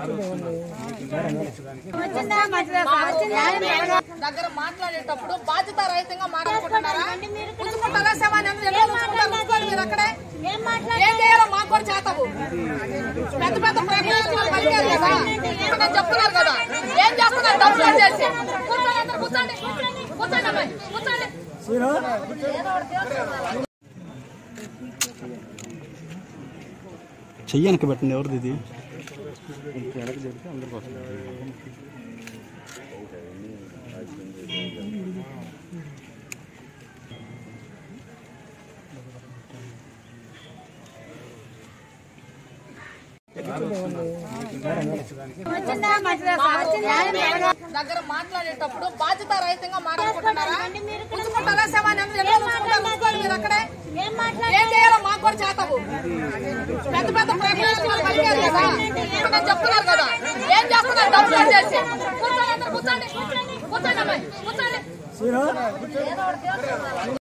దగ్గర మాట్లాడేటప్పుడు బాధ్యత రహితంగా మాట్లాడుకుంటున్నారా ఉంచుకుంటారా శవాన్ని ఎందుకు ఎట్లా ఉంచుకుంటారు? ఉంచుకోండి మీరు అక్కడే ఏం చేయాలో మాకు కూడా చేతావు పెద్ద పెద్ద ప్రకటనలు పలికారు కదా ఇప్పుడు నేను చెప్తున్నారు కదా ఏం చేస్తున్నారు డబ్బులు చేసి కూర్చోండి అందరూ కూర్చోండి కూర్చోండి అమ్మాయి కూర్చోండి చెయ్యి వెనక పెట్టండి ఎవరిది ఇది దగ్గర మాట్లాడేటప్పుడు బాధ్యత రహితంగా మాట్లాడుకుంటున్నారా ఉంచుకుంటారా శవాన్ని ఎందుకు ఎట్లా ఉంచుకుంటారు? ఉంచుకోండి మీరు అక్కడే ఏం చేయాలో మాకు కూడా చేతావు పెద్ద పెద్ద ప్రకటనలు పలికారు కదా ఇప్పుడు నేను చెప్తున్నారు కదా ఏం చేస్తున్నారు డబ్బులు చేసి కూర్చోండి అందరూ కూర్చోండి కూర్చోండి అమ్మాయి కూర్చోండి